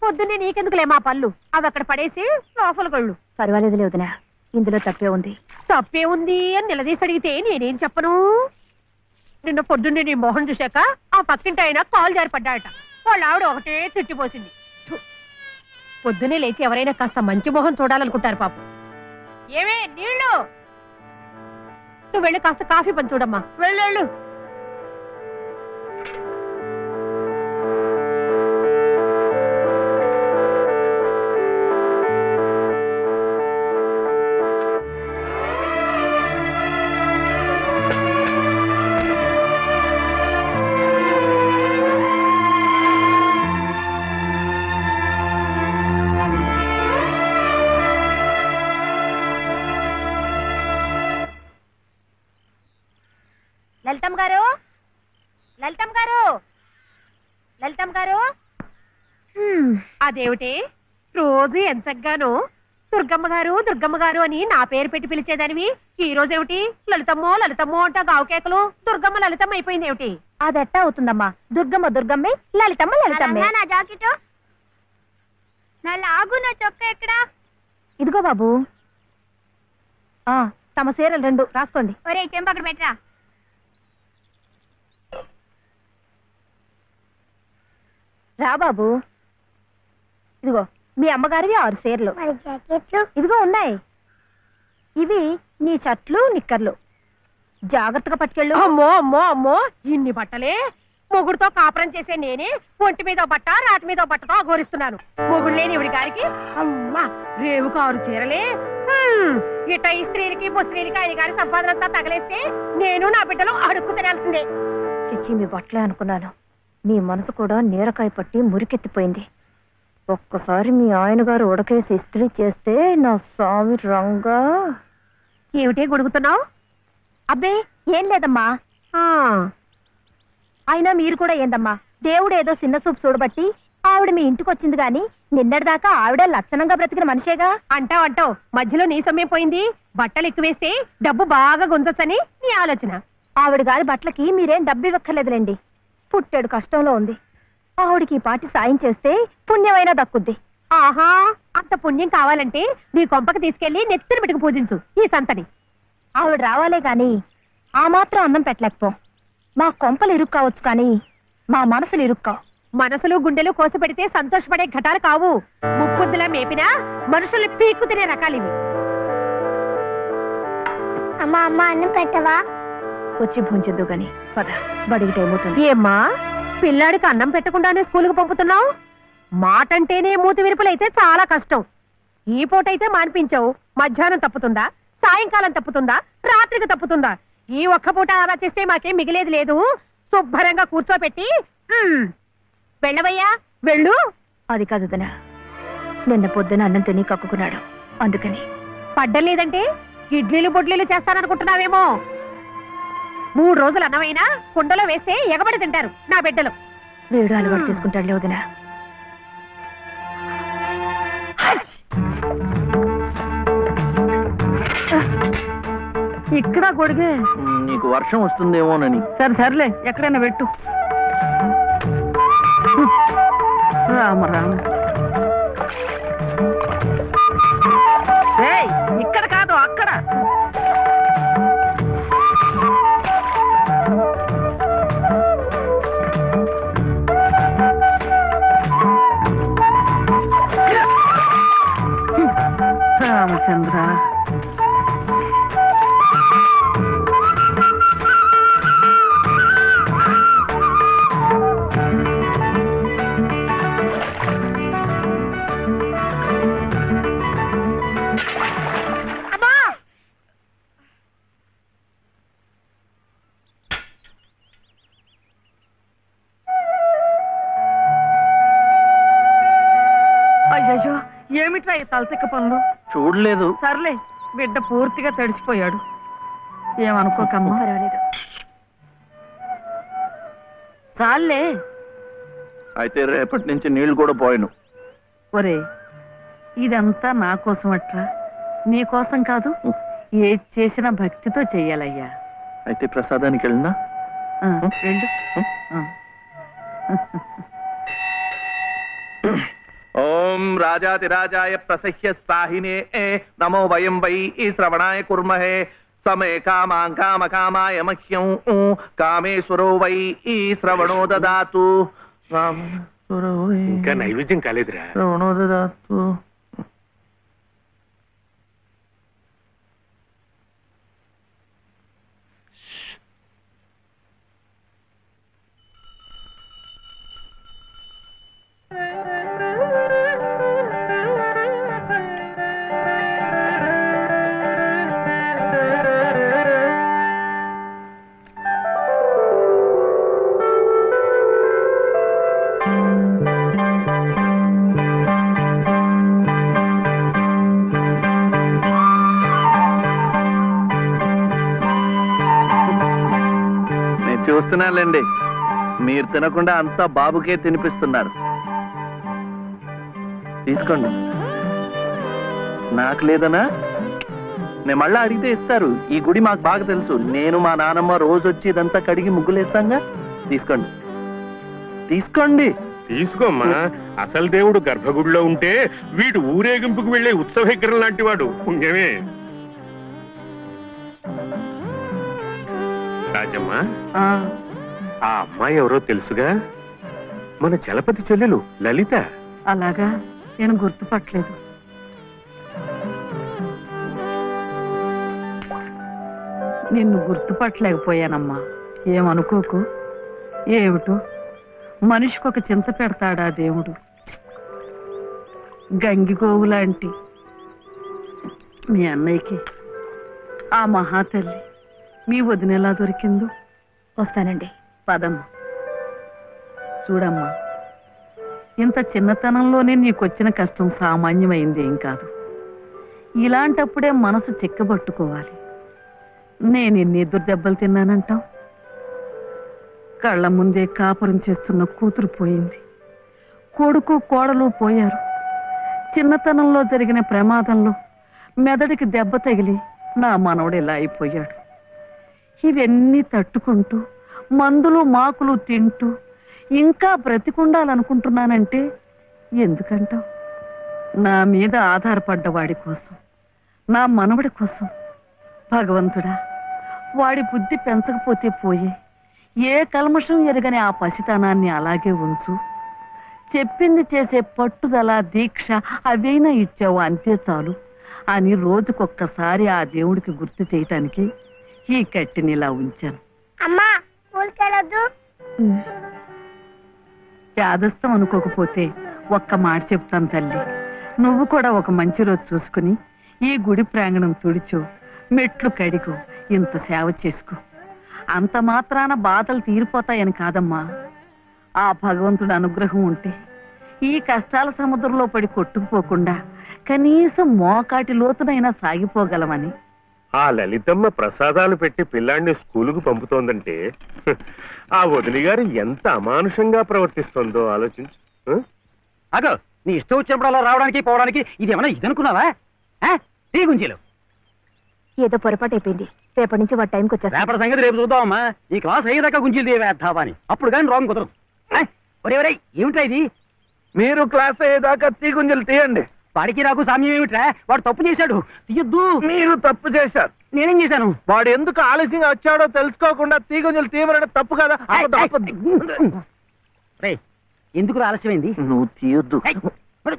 పొద్దున్నే నీకెందుకులే మా పళ్ళు అవి అక్కడ పడేసి లోపల కొళ్ళు పర్వాలేదులే వదినా ఇందులో తప్పే ఉంది తప్పే ఉంది అని నిలదీసి అడిగితే నేనేం చెప్పను నిన్న పొద్దున్నే నీ మొహం చూశాక ఆ పక్కింటి ఆయన కాలు జారిపడ్డాయట వాళ్ళ ఆవిడ ఒకటే తిట్టిపోసింది థు. పొద్దున్నే లేచి ఎవరైనా కాస్త మంచి మొహం చూడాలనుకుంటారు పాపం ఏమే నీళ్ళు నువ్వు వెళ్ళి కాస్త కాఫీ పని చూడమ్మా వెళ్ళు లలితమ్మ గారు లలితమ్మ గారు లలితమ్మ గారు అదేమిటి రోజు ఎంచగ్గాను దుర్గమ్మ గారు దుర్గమ్మ గారు అని నా పేరు పెట్టి పిలిచేదానివి ఈ రోజు ఏమిటి లలితమ్మో లలితమ్మో అంటా గావుకేకలు దుర్గమ్మ లలితమ్మ అయిపోయింది ఏమిటి అదెట్టా అవుతుందమ్మా దుర్గమ్మ దుర్గమ్మే లలితమ్మ లలితమ్మే నా జాకెట్ నా లాగు నా చొక్క ఎక్కడా ఇదిగో బాబు ఆ తమ చీరలు రెండు రాసుకోండి ఒరే చెంప అక్కడ పెట్టరా రా బాబు ఇదిగో మీ అమ్మగారివి ఆరు చీరలు మరి జాకెట్లు ఇదిగో ఉన్నాయి ఇవి నీ చట్లు నిక్కర్లు జాగ్రత్తగా పట్టుకెళ్ళు అమ్మో అమ్మో అమ్మో ఇన్ని బట్టలే మొగుడుతో కాపురం చేసే నేనే ఒంటి మీద ఓ బట్ట రాటి మీద ఓ బట్టతో అఘోరిస్తున్నాను మొగుడు లేని ఇవిడి గారికి అమ్మా రేవు కారు చీరలే హ్మ్, ఇట్ట ఈ స్త్రీలకి ముస్త్రీలకి ఆయన గారి సంపాదన అంతా తగలేస్తే నేను నా బిడ్డలు అడుక్కు తినాల్సిందే చిచ్చి మీ బట్టలే అనుకున్నాను మీ మనసు కూడా నీరకాయ పట్టి మురికెత్తిపోయింది ఒక్కసారి మీ ఆయన గారు ఉడకేసి ఇస్త్రీ చేస్తే నా స్వామి రంగా ఏమిటే గొడుగుతున్నావు అబ్బే ఏం లేదమ్మా అయినా మీరు కూడా ఏందమ్మా దేవుడు ఏదో చిన్న చూపు చూడబట్టి ఆవిడ మీ ఇంటికి వచ్చింది గాని నిన్నటిదాకా ఆవిడ లక్షణంగా బ్రతికిన మనిషేగా అంటావు అంటావు మధ్యలో నీ సమయం పోయింది బట్టలు ఎక్కువేస్తే డబ్బు బాగా గుంజొచ్చని నీ ఆలోచన ఆవిడ గారి బట్టలకి మీరేం డబ్బు ఇవ్వక్కర్లేదులేండి పుట్టాడు కష్టంలో ఉంది ఆవిడకి ఈ పాటి సాయం చేస్తే పుణ్యమైనా దక్కుద్ది ఆహా అంత పుణ్యం కావాలంటే నీ కొంపకి తీసుకెళ్లి నెత్తిన పెట్టుకు పూజించు ఈ సంతని ఆవిడ రావాలే గాని ఆ మాత్రం అన్నం పెట్టలేకపో మా కొంపలు ఇరుక్కు కావచ్చు కానీ మా మనసులు ఇరుక్కావు మనసులు గుండెలు కోసి పెడితే సంతోషపడే ఘటాలు కావు ముప్పుద్దులా మేపినా మనుషుల్ని పీక్కు తినే రకాలివి అమ్మ అమ్మ అన్నం పెట్టవా వచ్చి భుంచద్దు గాని పద బడికి టైం అవుతుంది ఏమ్మా పిల్లాడికి అన్నం పెట్టకుండానే స్కూల్కి పంపుతున్నావు మాటంటేనే మూతి విరుపులైతే చాలా కష్టం ఈ పూటైతే మానిపించావు మధ్యాహ్నం తప్పుతుందా సాయంకాలం తప్పుతుందా రాత్రికి తప్పుతుందా ఈ ఒక్క పూట ఆదా చేస్తే మాకేం మిగిలేది లేదు శుభ్రంగా కూర్చోపెట్టి "ఉమ్, వెళ్ళవయ్యా వెళ్ళు అది కాదు వదినా. నిన్న పొద్దున అన్నం తిని కక్కుకున్నాడు అందుకని పడ్డం లేదంటే ఇడ్లీలు బొడ్లీలు చేస్తాననుకుంటున్నావేమో మూడు రోజులు అన్నమైనా కుండలో వేస్తే ఎగబడి తింటారు నా బిడ్డలు వేడు అలవాటు చేసుకుంటాడులే వదినా ఇక్కడ గొడిగే నీకు వర్షం వస్తుందేమోనని సరే సర్లే ఎక్కడైనా పెట్టు రామ రామ ఏయ్, ఇక్కడ కాదు అక్కడ రామచంద్ర అయ్యయ్యో ఏమిట్రా ఈ తలతిక్క పనులు చూడలేదు సర్లే బిడ్డ పూర్తిగా తడిసిపోయాడు ఏమనుకోకమ్మా పర్వాలేదు చాలే అయితే రేపటి నుంచి నీళ్లు కూడా పోయాను ఒరే ఇదంతా నా కోసం అట్లా నీ కోసం కాదు ఏది చేసినా భక్తితో చెయ్యాలయ్యా అయితే ప్రసాదానికి వెళ్ళినా ఆ, వెళ్ళు ఆ. ఓం రాజాతిరాజాయ ప్రసహ్య సాహినే నమో వయం వై ఈ శ్రవణాయ కుర్మహే సమే కామాం కామ కామాయ మహ్యం ఊ, కామేశ్వరో వై ఈ శ్రవణో దదాతు కామేశ్వరో వై ఇంకా నైవేద్యం కాలేదురా శ్రవణో దదాతు నేను చూస్తున్నానులేండి మీరు తినకుండా అంతా బాబుకే తినిపిస్తున్నారు తీసుకోండి నాకు లేదనా నేను మళ్ళా అడిగితే ఇస్తారు ఈ గుడి మాకు బాగా తెలుసు నేను మా నానమ్మ రోజు వచ్చి ఇదంతా కడిగి ముగ్గులేస్తాంగా తీసుకోండి తీసుకోండి తీసుకోమ్మా అసలు దేవుడు గర్భగుడిలో ఉంటే వీడు ఊరేగింపుకు వెళ్లే ఉత్సవ విగ్రహం లాంటి వాడు పుణ్యమే రాజమ్మా ఆ, ఆ అమ్మాయి ఎవరో తెలుసుగా మన చలపతి చెల్లెలు లలిత అలాగా నేను గుర్తుపట్టలేదు నిన్ను గుర్తుపట్టలేకపోయానమ్మా ఏమనుకోకు ఏమిటో మనిషికి ఒక చింత పెడతాడా దేవుడు గంగిగోవు లాంటి మీ అన్నయ్యకి ఆ మహాతల్లి మీ వదిన ఎలా దొరికిందో వస్తానండి పదమ్మా చూడమ్మా ఇంత చిన్నతనంలోనే నీకొచ్చిన కష్టం సామాన్యమైంది ఏం కాదు ఇలాంటప్పుడే మనసు చిక్కబట్టుకోవాలి నేను ఎన్ని ఎదురు దెబ్బలు తిన్నానంటావు కళ్ళ ముందే కాపురం చేస్తున్న కూతురు పోయింది కొడుకు కోడలు పోయారు చిన్నతనంలో జరిగిన ప్రమాదంలో మెదడికి దెబ్బ తగిలి నా మనవడు ఇలా అయిపోయాడు ఇవన్నీ తట్టుకుంటూ మందులు మాకులు తింటూ ఇంకా బ్రతికుండాలనుకుంటున్నానంటే ఎందుకంటావు నా మీద ఆధారపడ్డ వాడి కోసం నా మనవడి కోసం భగవంతుడా వాడి బుద్ధి పెంచకపోతే పోయే ఏ కల్మషం ఎరగని ఆ పసితనాన్ని అలాగే ఉంచు చెప్పింది చేసే పట్టుదల దీక్ష అవైనా ఇచ్చావు అంతే చాలు అని రోజుకొక్కసారి ఆ దేవుడికి గుర్తు చేయటానికి ఈ కట్టిని ఇలా ఉంచాను అమ్మా స్కూల్కి వెళ్ళొద్దు ఉమ్, చాదస్తం అనుకోకపోతే ఒక్క మాట చెప్తాను తల్లి నువ్వు కూడా ఒక మంచి రోజు చూసుకుని ఈ గుడి ప్రాంగణం తుడిచో మెట్లు కడిగో ఇంత సేవ చేసుకో అంత మాత్రాన బాధలు తీరిపోతాయని కాదమ్మా ఆ భగవంతుడి అనుగ్రహం ఉంటే ఈ కష్టాల సముద్రంలో పడి కొట్టుకుపోకుండా కనీసం మోకాటి లోతునైనా సాగిపోగలమని ఆ లలితమ్మ ప్రసాదాలు పెట్టి పిల్లాడిని స్కూలుకు పంపుతోందంటే హ్, ఆ వదిలి గారు ఎంత అమానుషంగా ప్రవర్తిస్తోందో ఆలోచించు హ? అగో నీ ఇష్టం వచ్చినప్పుడు అలా రావడానికి పోవడానికి ఇది ఏమన్నా ఇది అనుకున్నావా ఆ? టీ గుంజీలు ఏదో పొరపాటు అయిపోయింది రేపటి నుంచి వాడి టైంకి వచ్చేస్తా రేపటి సంగతి రేపు చూద్దామమ్మా ఈ క్లాస్ అయ్యేదాకా గుంజీలు తీవేద్దావా అని అప్పుడు కానీ రాంగ్ కుదరదు ఆ? ఒరే ఒరే ఏమిట్రా ఇది మీరు క్లాస్ అయ్యేదాకా తీగుంజలు తీయండి వాడికి నాకు సామ్యం ఏమిట్రా వాడు తప్పు చేశాడు తీయొద్దు మీరు తప్పు చేశారు నేనేం చేశాను వాడు ఎందుకు ఆలస్యంగా వచ్చాడో తెలుసుకోకుండా తీగుంజలు తీయమనడం తప్పు కదా ఆపొద్దు, ఆపొద్దు. రే ఎందుకు ఆలస్యమైంది నువ్వు తీయొద్దు ఏయ్, పడు.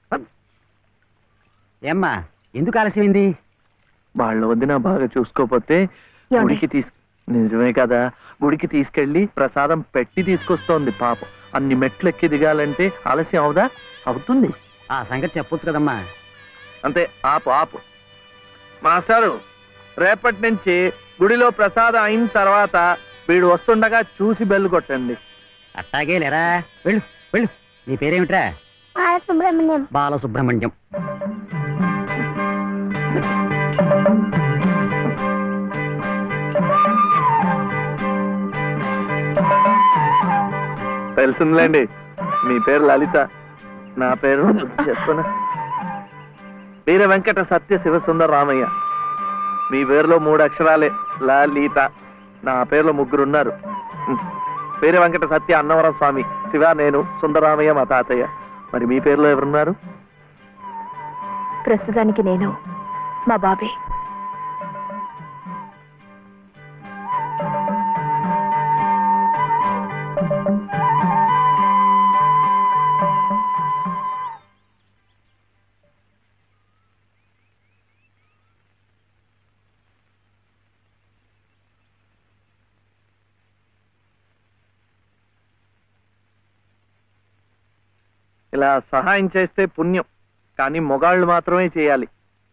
ఏమ్మా ఎందుకు ఆలస్యమైంది వాళ్ళ వదిన బాగా చూసుకోపోతే ఏమండి? గుడికి తీసు నిజమే కదా గుడికి తీసుకెళ్లి ప్రసాదం పెట్టి తీసుకొస్తోంది పాపం అన్ని మెట్లు ఎక్కి దిగాలంటే ఆలస్యం అవుదా అవుతుంది ఆ సంగతి చెప్పొచ్చు కదమ్మా అంతే ఆపు ఆపు మాస్టారు రేపటి నుంచి గుడిలో ప్రసాదం అయిన తర్వాత వీడు వస్తుండగా చూసి బెల్లు కొట్టండి అట్టాగే లేరా వెళ్ళు వెళ్ళు నీ పేరేమిట్రా బాలసుబ్రహ్మణ్యం బాలసుబ్రహ్మణ్యం తెలిసిందిలేండి మీ పేరు లలిత నా పేరు చెప్పున వీర వెంకట సత్య శివసుందర రామయ్య మీ పేరులో మూడు అక్షరాలే లలిత నా పేరులో ముగ్గురు ఉన్నారు వీర వెంకట సత్య అన్నవరం స్వామి శివ నేను సుందరామయ్య మా తాతయ్య మరి మీ పేరులో ఎవరున్నారు ప్రస్తుతానికి నేను మా బాబే ఇలా సహాయం చేస్తే పుణ్యం కానీ మొగాళ్ళు మాత్రమే చేయాలి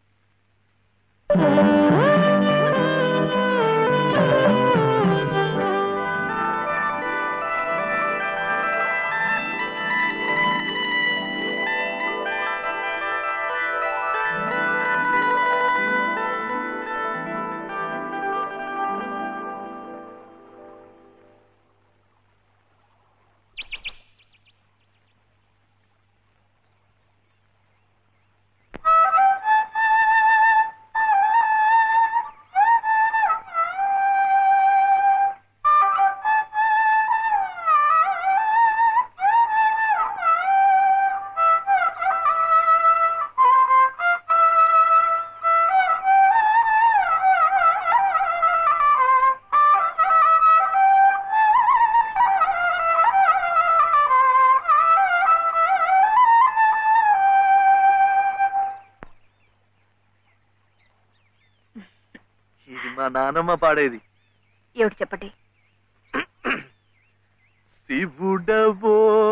ఇది మా నానమ్మ పాడేది ఏమిటి చెప్పండి శివుడవో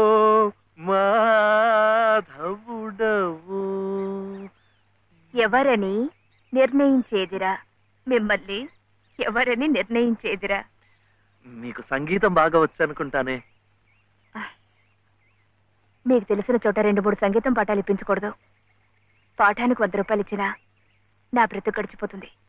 మాధవుడవో ఎవరని నిర్ణయించేదిరా మిమ్మల్ని ఎవరని నిర్ణయించేదిరా మీకు సంగీతం బాగా వచ్చు అనుకుంటానే మీకు తెలిసిన చోట రెండు మూడు సంగీతం పాఠాలు ఇప్పించకూడదు పాఠానికి వంద రూపాయలు ఇచ్చినా నా బ్రతుకు గడిచిపోతుంది